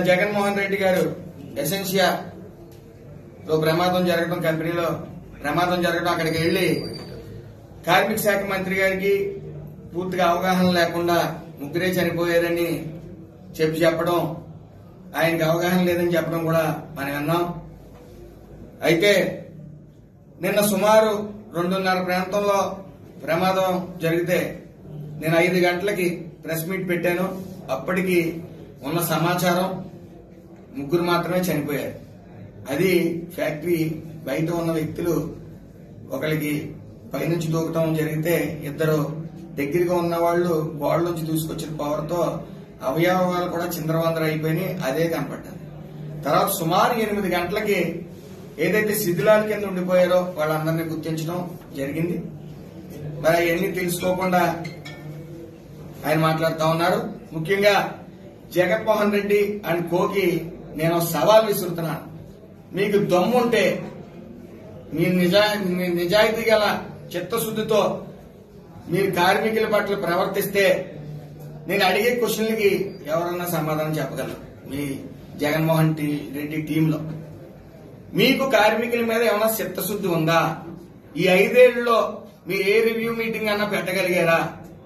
జగన్మోహన్ రెడ్డి గారు ఎసెన్షియా లో ప్రమాదం జరగడం కంపెనీలో ప్రమాదం జరగడం అక్కడికి వెళ్లి కార్మిక శాఖ మంత్రి గారికి పూర్తిగా అవగాహన లేకుండా ముగ్గురే చనిపోయారని చెప్పి చెప్పడం ఆయనకి అవగాహన లేదని చెప్పడం కూడా మనం విన్నాం అయితే నిన్న సుమారు రెండున్నర ప్రాంతంలో ప్రమాదం జరిగితే నేను ఐదు గంటలకి ప్రెస్ మీట్ పెట్టాను అప్పటికి ఉన్న సమాచారం ముగ్గురు మాత్రమే చనిపోయారు అది ఫ్యాక్టరీ బయట ఉన్న వ్యక్తులు ఒకరికి పైనుంచి దూకటం జరిగితే ఇద్దరు దగ్గరగా ఉన్న వాళ్ళు గోడ నుంచి దూసుకొచ్చిన పవర్ తో అవయవాలు కూడా చిందరవందర అయిపోయినాయి అదే కనపడ్డది తర్వాత సుమారు ఎనిమిది గంటలకి ఏదైతే శిథిలాల కింద ఉండిపోయారో వాళ్ళందరినీ గుర్తించడం జరిగింది మరి అవన్నీ తెలుసుకోకుండా ఆయన మాట్లాడుతా ఉన్నారు ముఖ్యంగా జగన్మోహన్ రెడ్డి అండ్ కోకి నేను సవాల్ విసురుతున్నాను మీకు దమ్ముంటే మీ నిజా మీ నిజాయితీ గల చిత్తశుద్ధితో మీరు కార్మికుల పట్ల ప్రవర్తిస్తే నేను అడిగే క్వశ్చన్లకి ఎవరన్నా సమాధానం చెప్పగలరు మీ జగన్మోహన్ టి- రెడ్డి టీంలో మీకు కార్మికుల మీద ఏమైనా చిత్తశుద్ధి ఉందా ఈ ఐదేళ్లలో మీరు ఏ రివ్యూ మీటింగ్ అన్నా పెట్టగలిగారా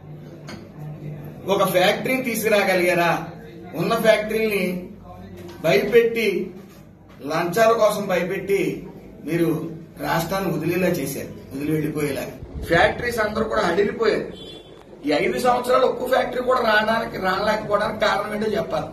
ఒక ఫ్యాక్టరీని తీసుకురాగలిగారా ఉన్న ఫ్యాక్టరీని భయపెట్టి లంచాల కోసం భయపెట్టి మీరు రాష్ట్రాన్ని వదిలేలా చేశారు వదిలి వెళ్లిపోయేలా ఫ్యాక్టరీస్ అందరూ కూడా అడిగిపోయారు ఈ ఐదు సంవత్సరాలు ఒక్క ఫ్యాక్టరీ కూడా రావడానికి రాలేకపోవడానికి కారణం ఏంటో చెప్పాలి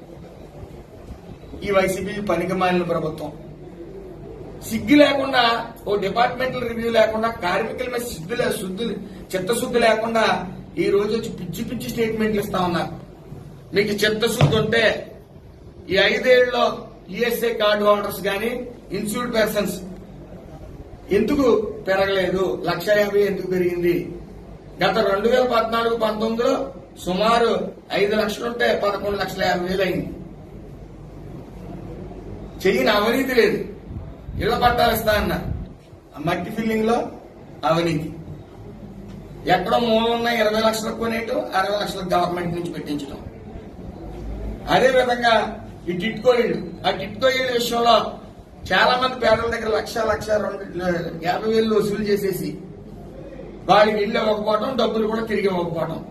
ఈ వైసీపీ పనికి మాలిన ప్రభుత్వం సిగ్గు లేకుండా ఓ డిపార్ట్మెంటల్ రివ్యూ లేకుండా కార్మికుల మీద సిగ్గు లే- శుద్ధి చిత్తశుద్ధి లేకుండా ఈ రోజు వచ్చి పిచ్చి పిచ్చి స్టేట్మెంట్లు ఇస్తా ఉన్నారు మీకు చిత్తశుద్ధి ఉంటే ఈ ఐదేళ్లలో ఈఎస్ఐ కార్డు హోల్డర్స్ గాని ఇన్సూర్డ్ పర్సన్స్ ఎందుకు పెరగలేదు లక్ష యాభై ఎందుకు పెరిగింది గత రెండు వేల పద్నాలుగు పంతొమ్మిదిలో సుమారు ఐదు లక్షలుంటే పదకొండు లక్షల యాభై వేలు అయింది చెయ్యని అవినీతి లేదు ఇళ్ల పట్టాలు ఇస్తా అన్నారు ఆ మట్టి ఫిల్లింగ్ లో అవినీతి ఎక్కడో మూలం ఉన్న ఇరవై లక్షలకు కొనేటు అరవై లక్షలకు గవర్నమెంట్ నుంచి పెట్టించడం అదే విధంగా ఈ టిట్కో ఇల్లు ఆ టిట్కో ఇల్లు విషయంలో చాలా మంది పేదల దగ్గర లక్ష లక్ష రెండు యాభై వేలు వసూలు చేసేసి వాళ్ళకి ఇల్లు ఇవ్వకపోవడం డబ్బులు కూడా తిరిగి ఇవ్వకపోవడం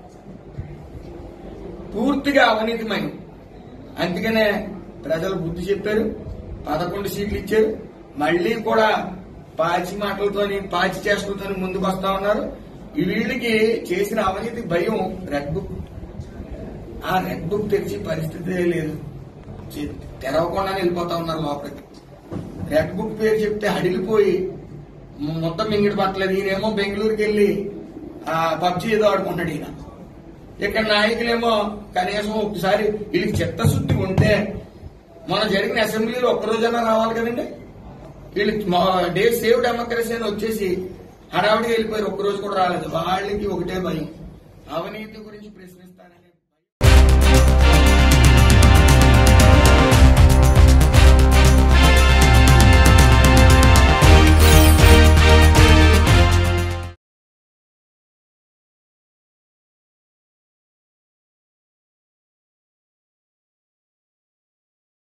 పూర్తిగా అవినీతిమయం అందుకనే ప్రజలు బుద్ధి చెప్పారు పదకొండు సీట్లు ఇచ్చారు మళ్ళీ కూడా పాచి మాటలతోని పాచి చేష్టలతోని ముందుకు వస్తా ఉన్నారు ఈ వీళ్ళకి చేసిన అవినీతి భయం రెడ్ బుక్ ఆ రెడ్ బుక్ తెరిచే పరిస్థితి లేదు చె- తెరవకుండా వెళ్ళిపోతా ఉన్నారు లోపలికి రెడ్ బుక్ పేరు చెప్తే అడిగిపోయి ము- మొత్తం మింగిడి పట్టలేదు ఈయనేమో బెంగళూరుకి వెళ్ళి ఆ పబ్జి ఏదో ఆడుకుంటాడు ఈయన ఇక్కడ నాయకులేమో కనీసం ఒకసారి వీళ్ళకి చిత్తశుద్ధి ఉంటే మన జరిగిన అసెంబ్లీలో ఒక్క రోజైనా రావాలి కదండి వీళ్ళు డే సేవ్ డెమోక్రసీ అని వచ్చేసి హడావిడిగా వెళ్ళిపోయారు ఒక్క రోజు కూడా రాలేదు వాళ్ళకి ఒకటే భయం అవినీతి గురించి ప్రశ్న